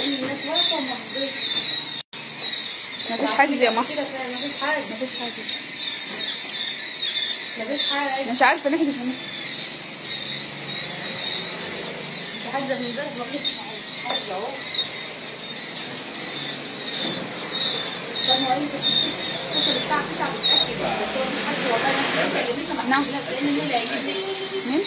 لان الناس واقفه وما فضيتش مفيش حاجز يا ماما كده فعلا مفيش حاجه مفيش حاجز مفيش حاجه مش عارفه نحجز هنا مش حاجه من امبارح ما فيش حاجه اهو طب ما هو انت توصل الساعه 9 بتاكد بس هو مفيش حاجه والله انا مش هكلمك نعم. لان مين اللي هيجيب مين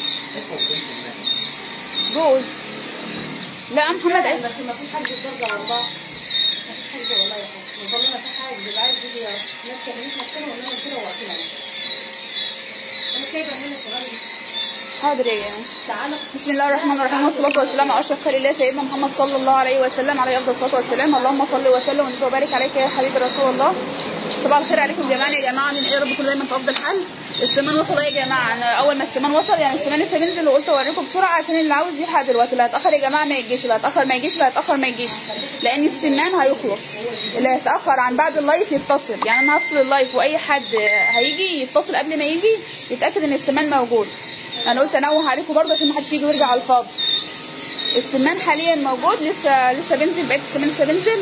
جوز لا محمد أيمن. بس ما فيش حاجه برضه والله ما فيش حاجه والله يا حاج والله ما في حاجه اللي عايز يجي ناس شغالين مكانه ولا كده واقفين عليه انا سايبه هنا صغير حاضر يا جماعه تعالى بسم الله الرحمن الرحيم والصلاة والسلام على أشرف خلق الله سيدنا محمد صلى الله عليه وسلم عليه أفضل الصلاة والسلام اللهم صل وسلم وبارك عليك يا حبيبي رسول الله صباح الخير عليكم جميعا يا جماعة من يا رب كل دايما في أفضل حال السمان وصل إيه يا جماعة أنا أول ما السمان وصل يعني السمان لسه بينزل وقلت أوريكم بسرعة عشان اللي عاوز يلحق دلوقتي اللي هيتأخر يا جماعة ما يجيش اللي هيتأخر ما يجيش اللي هيتأخر ما يجيش لأن السمان هيخلص اللي هيتأخر عن بعد اللايف يتصل يعني أنا هفصل اللايف وأي حد هيجي يتصل قبل ما يجي يتأكد إن السمان موجود انا قلت انوه عليكم برضه عشان ما حدش يجي ويرجع على الفاضي السمان حاليا موجود لسه لسه بينزل بقيه السمان لسه بينزل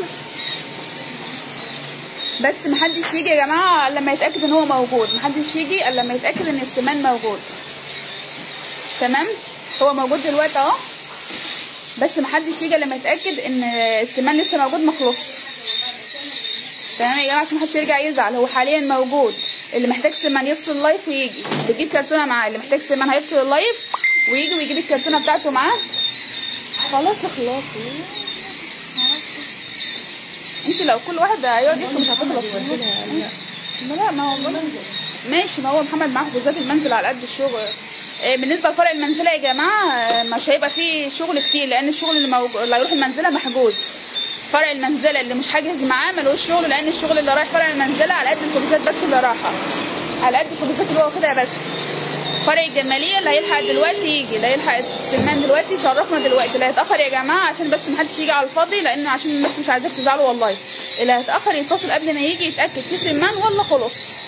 بس ما حدش يجي يا جماعه الا لما يتاكد ان هو موجود ما حدش يجي الا لما يتاكد ان السمان موجود تمام هو موجود دلوقتي اهو بس ما حدش يجي لما يتاكد ان السمان لسه موجود ما خلصش تمام يا جماعه عشان محدش يرجع يزعل هو حاليا موجود اللي محتاج سمان يفصل اللايف ويجي بيجيب كرتونه معاه اللي محتاج سمان هيفصل اللايف ويجي ويجيب الكرتونه بتاعته معاه خلاص خلاصي انت لو كل واحد هيقعد يحكي مش هتخلص لا لا ما هو ماشي ما هو محمد معاه حجوزات المنزل على قد الشغل إيه، بالنسبه لفرع المنزله يا جماعه آه، مش هيبقى فيه شغل كتير لان الشغل اللي, موجود اللي هيروح المنزله محجوز فرع المنزله اللي مش حاجز معاه ملوش شغل لان الشغل اللي رايح فرع المنزله على قد الحجوزات بس اللي رايحه على قد الحجوزات اللي هو واخدها بس فرع الجماليه اللي هيلحق دلوقتي يجي اللي هيلحق السلمان دلوقتي يشرفنا دلوقتي اللي هيتاخر يا جماعه عشان بس محدش يجي على الفاضي لان عشان الناس مش عايزاك تزعلوا والله اللي هيتاخر يتصل قبل ما يجي يتاكد في سمان ولا خلص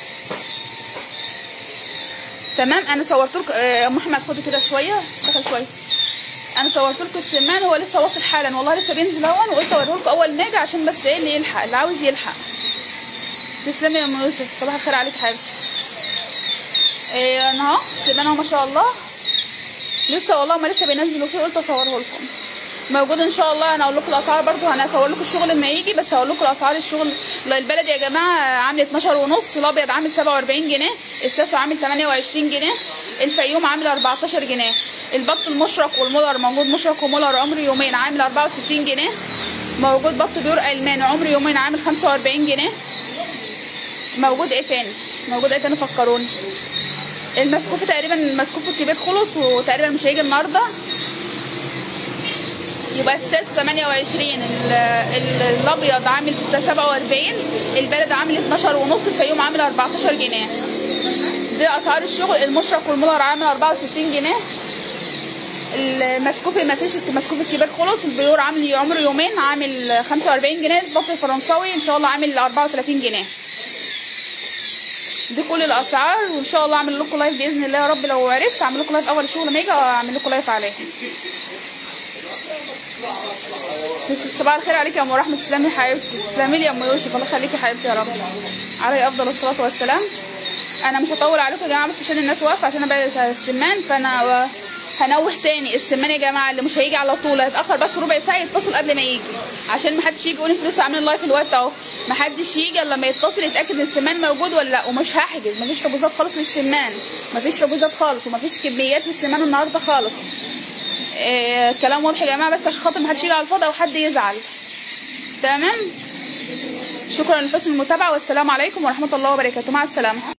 تمام انا صورت لكم آه، ام احمد خدي كده شويه دخل شويه انا صورت لكم السمان هو لسه واصل حالا والله لسه بينزل اهون وقلت اوريه لكم اول ما اجي عشان بس ايه اللي يلحق اللي عاوز يلحق تسلمي يا ام يوسف صباح الخير عليك حبيبتي إيه انا اهو السمان اهو ما شاء الله لسه والله ما لسه بينزلوا فيه قلت اصوره لكم موجود ان شاء الله انا اقول لكم الاسعار برضو انا هصور لكم الشغل لما يجي بس هقول لكم الاسعار الشغل لا، البلد يا جماعه عامل 12 ونص الابيض عامل 47 جنيه الساسو عامل 28 جنيه الفيوم عامل 14 جنيه البط المشرق والمولر موجود مشرق ومولر عمر يومين عامل 64 جنيه موجود بط بيور الماني عمر يومين عامل 45 جنيه موجود ايه تاني موجود ايه تاني فكروني المسكوف تقريبا المسكوف الكبير خلص وتقريبا مش هيجي النهارده يبقى الساس 28 ال- ال- الابيض عامل 47 البلد عامل 12 ونص الفيوم عامل 14 جنيه دي اسعار الشغل المشرق والمولر عامل 64 جنيه المسكوف ما فيش المسكوف الكبير خلص البيور عامل عمره يومين عامل 45 جنيه البط الفرنساوي ان شاء الله عامل 34 جنيه دي كل الاسعار وان شاء الله اعمل لكم لايف باذن الله يا رب لو عرفت اعمل لكم لايف اول الشغل ما يجي اعمل لكم لايف عليه بس صباح الخير عليك يا ام رحمه تسلمي يا حبيبتي تسلمي لي يا ام يوسف الله يخليكي يا حبيبتي يا رب علي افضل الصلاه والسلام انا مش هطول عليكم يا جماعه بس عشان الناس واقفه عشان انا بقى السمان فانا هنوه تاني السمان يا جماعه اللي مش هيجي على طول هيتاخر بس ربع ساعه يتصل قبل ما يجي عشان ما حدش يجي يقول انتوا لسه عاملين لايف الوقت اهو ما حدش يجي الا لما يتصل يتاكد ان السمان موجود ولا لا ومش هحجز مفيش حجوزات خالص للسمان مفيش حجوزات خالص ومفيش كميات للسمان النهارده خالص إيه كلام واضح يا جماعه بس عشان خاطر ما حدش يجي على الفاضي او حد يزعل تمام شكرا لحسن المتابعه والسلام عليكم ورحمه الله وبركاته مع السلامه